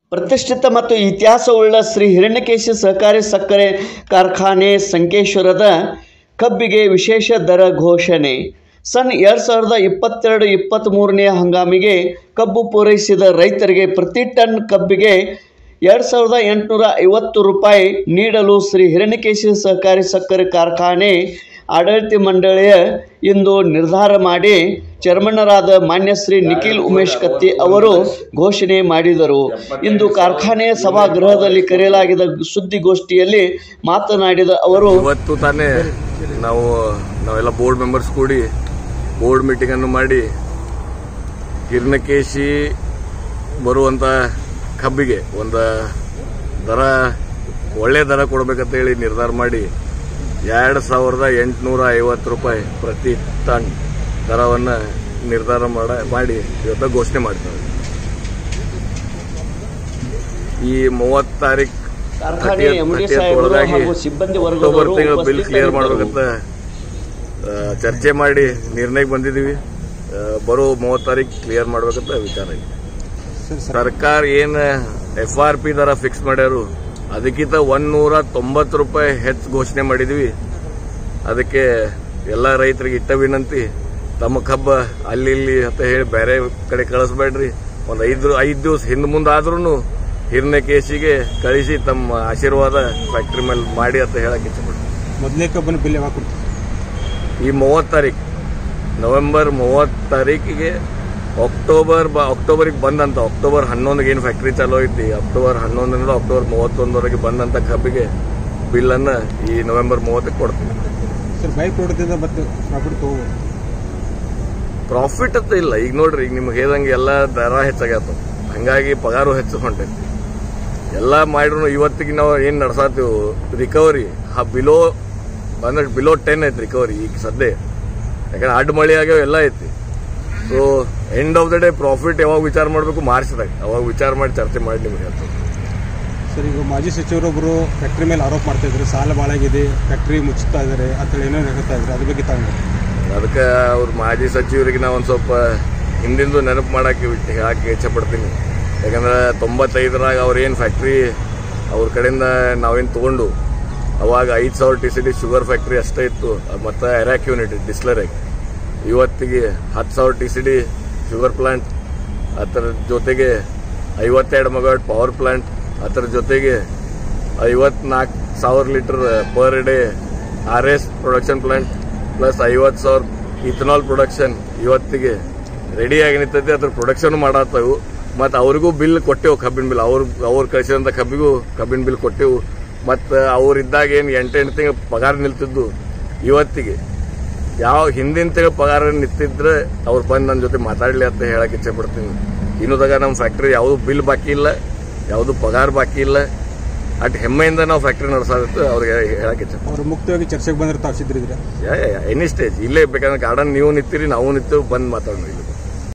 ಪ್ರತಿಷ್ಠಿತ ಮತ್ತು ಇತಿಹಾಸವುಳ್ಳ ಶ್ರೀ ಹಿರಣ್ಯಕೇಶಿ ಸಹಕಾರಿ ಸಕ್ಕರೆ ಕಾರ್ಖಾನೆ ಸಂಕೇಶ್ವರದ ಕಬ್ಬಿಗೆ ವಿಶೇಷ ದರ ಘೋಷಣೆ ಸನ್ ಎರಡು ಸಾವಿರದ ಇಪ್ಪತ್ತೆರಡು ಇಪ್ಪತ್ತ್ಮೂರನೇ ಹಂಗಾಮಿಗೆ ಕಬ್ಬು ಪೂರೈಸಿದ ರೈತರಿಗೆ ಪ್ರತಿ ಟನ್ ಕಬ್ಬಿಗೆ ಎರಡು ಸಾವಿರದ ಎಂಟುನೂರ ಐವತ್ತು ರೂಪಾಯಿ ನೀಡಲು ಶ್ರೀ ಹಿರಣ್ಯಕೇಶಿ ಸಹಕಾರಿ ಸಕ್ಕರೆ ಕಾರ್ಖಾನೆ ಆಡಳಿತ ಮಂಡಳಿಯ ಇಂದು ನಿರ್ಧಾರ ಮಾಡಿ ಚೇರ್ಮನ್ನರಾದ ಮಾನ್ಯ ಶ್ರೀ ನಿಖಿಲ್ ಉಮೇಶ್ ಕತ್ತಿ ಅವರು ಘೋಷಣೆ ಮಾಡಿದರು ಇಂದು ಕಾರ್ಖಾನೆಯ ಸಭಾಗೃಹದಲ್ಲಿ ಕರೆಯಲಾಗಿದ್ದ ಸುದ್ದಿಗೋಷ್ಠಿಯಲ್ಲಿ ಮಾತನಾಡಿದ ಅವರು ಇವತ್ತು ತಾನೇ ನಾವು ನಾವೆಲ್ಲ ಬೋರ್ಡ್ ಮೆಂಬರ್ಸ್ ಕೂಡಿ ಬೋರ್ಡ್ ಮೀಟಿಂಗ್ ಅನ್ನು ಮಾಡಿ ಹಿರ್ನಕೇಶಿ ಬರುವಂತ ಕಬ್ಬಿಗೆ ಒಂದು ದರ ಒಳ್ಳೆ ದರ ಕೊಡ್ಬೇಕಂತ ಹೇಳಿ ನಿರ್ಧಾರ ಮಾಡಿ ಎರಡು ಸಾವಿರದ ಎಂಟುನೂರ ಐವತ್ತು ರೂಪಾಯಿ ಪ್ರತಿ ಟನ್ ದರವನ್ನು ನಿರ್ಧಾರ ಮಾಡ ಮಾಡಿ ಇವತ್ತು ಘೋಷಣೆ ಮಾಡ್ತಾರೆ ಈ ಮೂವತ್ತು ತಾರೀಕು ಕಾರ್ಖಾನೆಯ ಎಂಡಿ ಸಾಹೇಬರು ಹಾಗೂ ಸಿಬ್ಬಂದಿ ಅಕ್ಟೋಬರ್ ವರ್ಗದವರು ತಿಂಗಳು ಬಿಲ್ ಕ್ಲಿಯರ್ ಉಪಸ್ಥಿತರಿದ್ದರು. ಮಾಡ್ಬೇಕಂತ ಆ, ಚರ್ಚೆ ಮಾಡಿ ನಿರ್ಣಯಕ್ಕೆ ಬಂದಿದ್ದೀವಿ ಆ, ಬರೋ ಮೂವತ್ತು ತಾರೀಕು ಕ್ಲಿಯರ್ ಮಾಡ್ಬೇಕಂತ ವಿಚಾರ ಇದೆ ಸರ್ಕಾರ ಏನ್ ಎಫ್ ಆರ್ ಪಿ ದರ ಫಿಕ್ಸ್ ಮಾಡ್ಯಾರು ಅದಕ್ಕಿಂತ ಒಂದೂರ ತೊಂಬತ್ತು ರೂಪಾಯಿ ಹೆಚ್ಚು ಘೋಷಣೆ ಮಾಡಿದ್ವಿ ಅದಕ್ಕೆ ಎಲ್ಲ ರೈತರಿಗೆ ಇಟ್ಟ ವಿನಂತಿ ತಮ್ಮ ಕಬ್ಬ ಅಲ್ಲಿ ಇಲ್ಲಿ ಅಂತ ಹೇಳಿ ಬೇರೆ ಕಡೆ ಕಳಿಸ್ಬೇಡ್ರಿ ಒಂದು ಐದು ಐದು ದಿವಸ ಹಿಂದ್ ಮುಂದೆ ಆದ್ರೂ ಹಿರಣ್ಯಕೇಶಿಗೆ ಕಳಿಸಿ ತಮ್ಮ ಆಶೀರ್ವಾದ ಫ್ಯಾಕ್ಟ್ರಿ ಮೇಲೆ ಮಾಡಿ ಅಂತ ಹೇಳಕ್ ಇಚ್ಛೆಪಡ್ತೀನಿ ಮೊದಲನೇ ಕಬ್ಬನ ಬಿಲ್ ಯಾವಾಗ ಕೊಡ್ತೀವಿ ಈ ಮೂವತ್ತು ತಾರೀಕು ನವೆಂಬರ್ ಮೂವತ್ತು ತಾರೀಕಿಗೆ ಅಕ್ಟೋಬರ್ ಬ ಅಕ್ಟೋಬರಿಗೆ ಬಂದಂತ ಅಕ್ಟೋಬರ್ ಹನ್ನೊಂದಿಗೆ ಏನು ಫ್ಯಾಕ್ಟ್ರಿ ಚಾಲೂ ಐತಿ ಅಕ್ಟೋಬರ್ ಹನ್ನೊಂದರಿಂದ ಅಕ್ಟೋಬರ್ ಮೂವತ್ತೊಂದವರೆಗೆ ಬಂದಂತ ಕಬ್ಬಿಗೆ ಬಿಲ್ಲನ್ನು ಈ ನವೆಂಬರ್ ಮೂವತ್ತಕ್ಕೆ ಕೊಡ್ತೀವಿ ಸರ್ ಬೈ ಪ್ರಾಡಕ್ಟಿಂದ ಮತ್ತೆ ಪ್ರಾಫಿಟ್ ತಗೋಬೋದು ಪ್ರಾಫಿಟ್ ಅಂತ ಇಲ್ಲ ಈಗ ನೋಡ್ರಿ ಈಗ ನಿಮ್ಗೆ ಹೇಳ್ದಂಗೆ ಎಲ್ಲ ದರ ಹೆಚ್ಚಾಗ್ಯಾತ ಹಂಗಾಗಿ ಪಗಾರು ಹೆಚ್ಚು ಹೊಂಟೈತಿ ಎಲ್ಲ ಮಾಡಿದ್ರು ಇವತ್ತಿಗೆ ನಾವು ಏನು ನಡ್ಸಾತೀವಿ ರಿಕವರಿ ಆ ಬಿಲೋ ಅಂದ್ರೆ ಬಿಲೋ ಟೆನ್ ಐತಿ ರಿಕವರಿ ಈಗ ಸದ್ಯ ಯಾಕಂದ್ರೆ ಅಡ್ಡ ಮಳಿ ಆಗ್ಯಾವ ಎಲ್ಲ ಐತಿ so end of the day profit ಯಾವಾಗ ವಿಚಾರ ಮಾಡಬೇಕು ಮಾರ್ಚ್ದಾಗ ಅವಾಗ ವಿಚಾರ ಮಾಡಿ ಚರ್ಚೆ ಮಾಡಿ ನಿಮ್ಗೆ ಹೇಳ್ತೀವಿ ಸರ್ ಈಗ ಮಾಜಿ ಸಚಿವರೊಬ್ಬರು ಫ್ಯಾಕ್ಟ್ರಿ ಮೇಲೆ ಆರೋಪ ಮಾಡ್ತಾ ಇದ್ರು ಸಾಲ ಭಾಳಾಗಿದೆ ಫ್ಯಾಕ್ಟ್ರಿ ಮುಚ್ಚುತ್ತಾ ಇದ್ದಾರೆ ಅಂತ ಏನೋ ಹೇಳ್ತಾ ಇದ್ರು ಅದ್ರ ಬಗ್ಗೆ ತಾವು ಅದಕ್ಕೆ ಅವ್ರ ಮಾಜಿ ಸಚಿವರಿಗೆ ನಾವು ಒಂದು ಸ್ವಲ್ಪ ಹಿಂದಿಂದು ನೆನಪು ಮಾಡಕ್ಕೆ ಹೇಳಕ್ಕೆ ಇಚ್ಛೆ ಪಡ್ತೀನಿ ಯಾಕಂದ್ರೆ ತೊಂಬತ್ತೈದರಾಗ ಅವ್ರೇನು ಫ್ಯಾಕ್ಟ್ರಿ ಅವ್ರ ಕಡೆಯಿಂದ ನಾವೇನು ತಗೊಂಡು ಅವಾಗ ಐದು ಸಾವಿರ T C D sugar factory ಅಷ್ಟೇ ಇತ್ತು ಮತ್ತು ಎರಾಕ್ ಯೂನಿಟ್ ಡಿಸ್ಲರಿ ಇವತ್ತಿಗೆ ಹತ್ತು ಸಾವಿರ T C D sugar plant ಅದರ ಜೊತೆಗೆ ಐವತ್ತೆರಡು ಮೆಗಾವಾಟ್ ಪವರ್ ಪ್ಲಾಂಟ್ ಅದರ ಜೊತೆಗೆ ಐವತ್ನಾಲ್ಕು ಸಾವಿರ litre per day R S production plant plus ಐವತ್ತು ಸಾವಿರ ಇಥನಾಲ್ ಪ್ರೊಡಕ್ಷನ್ ಇವತ್ತಿಗೆ ರೆಡಿ ಆಗಿ ನಿಂತೈತಿ ಅದ್ರ ಪ್ರೊಡಕ್ಷನ್ ಮಾಡತ್ತವು ಮತ್ತು ಅವ್ರಿಗೂ ಬಿಲ್ ಕೊಟ್ಟೆವು ಕಬ್ಬಿನ ಬಿಲ್ ಅವ್ರು ಅವ್ರು ಕಳಿಸಿದಂಥ ಕಬ್ಬಿಗೂ ಕಬ್ಬಿನ ಬಿಲ್ ಕೊಟ್ಟೆವು ಮತ್ತು ಅವ್ರಿದ್ದಾಗ ಏನು ಎಂಟೆಂಟು ತಿಂಗಳು ಪಗಾರ ನಿಲ್ತಿದ್ದು ಇವತ್ತಿಗೆ ಯಾವ ಹಿಂದಿನ ತಿಂಗಳು ಪಗಾರ ನಿಂತಿದ್ರೆ ಅವ್ರು ಬಂದು ನನ್ನ ಜೊತೆ ಮಾತಾಡಲಿ ಅಂತ ಹೇಳಕ್ಕೆ ಇಚ್ಛೆ ಪಡ್ತೀನಿ ಇನ್ನುದಾಗ ನಮ್ಮ ಫ್ಯಾಕ್ಟ್ರಿ ಯಾವುದು ಬಿಲ್ ಬಾಕಿ ಇಲ್ಲ ಯಾವುದು ಪಗಾರ ಬಾಕಿ ಇಲ್ಲ ಅಟ್ ಹೆಮ್ಮೆಯಿಂದ ನಾವು ಫ್ಯಾಕ್ಟ್ರಿ ನಡೆಸೋದಿತ್ತು ಅವ್ರಿಗೆ ಹೇಳಕ್ಕೆ ಇಚ್ಛೆ ಅವ್ರು ಮುಕ್ತವಾಗಿ ಚರ್ಚೆಗೆ ಬಂದ್ರೆ ತಾವು ಸಿದ್ಧರಿದ್ರೆ ಎನಿ ಸ್ಟೇಜ್ ಇಲ್ಲೇ ಬೇಕಂದ್ರೆ ಗಾರ್ಡನ್ ನೀವು ನಿಂತೀರಿ ನಾವು ನಿಂತೀವಿ ಬಂದು ಮಾತಾಡೋಣ ಇಲ್ಲಿ